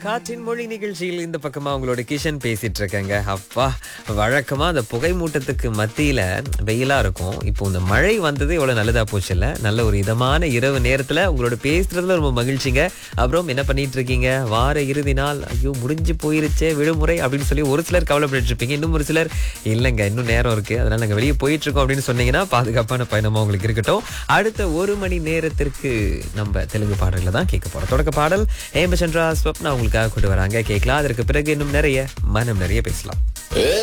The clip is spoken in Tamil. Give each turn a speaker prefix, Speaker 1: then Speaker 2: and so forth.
Speaker 1: காற்றின் மொழி நிகழ்ச்சியில் இந்த பக்கமா உங்களோட கிஷன் பேசிட்டு இருக்கேங்க அப்பா வழக்கமா அந்த புகை மூட்டத்துக்கு மத்தியில வெயிலா இருக்கும் இப்போ இந்த மழை வந்தது எவ்வளவு நல்லதா போச்சு இல்ல நல்ல ஒரு இதமான இரவு நேரத்துல உங்களோட பேசுறதுல ரொம்ப மகிழ்ச்சிங்க அப்புறம் என்ன பண்ணிட்டு இருக்கீங்க வார இறுதி நாள் ஐயோ முடிஞ்சு போயிருச்சே விடுமுறை அப்படின்னு சொல்லி ஒரு சிலர் கவலைப்பட்டு இருப்பீங்க இன்னும் ஒரு சிலர் இல்லைங்க இன்னும் நேரம் இருக்கு அதனால நாங்க வெளியே போயிட்டு இருக்கோம் அப்படின்னு சொன்னீங்கன்னா பாதுகாப்பான பயணமா உங்களுக்கு இருக்கட்டும் அடுத்த ஒரு மணி நேரத்திற்கு நம்ம தெலுங்கு பாடல்களை தான் கேட்க போறோம் தொடக்க பாடல் ஹேமச்சந்திரா ஸ்வப்னா உங்களுக்காக கொண்டு வராங்க கேட்கலாம் அதற்கு பிறகு இன்னும் நிறைய மனம் நிறைய பேசலாம்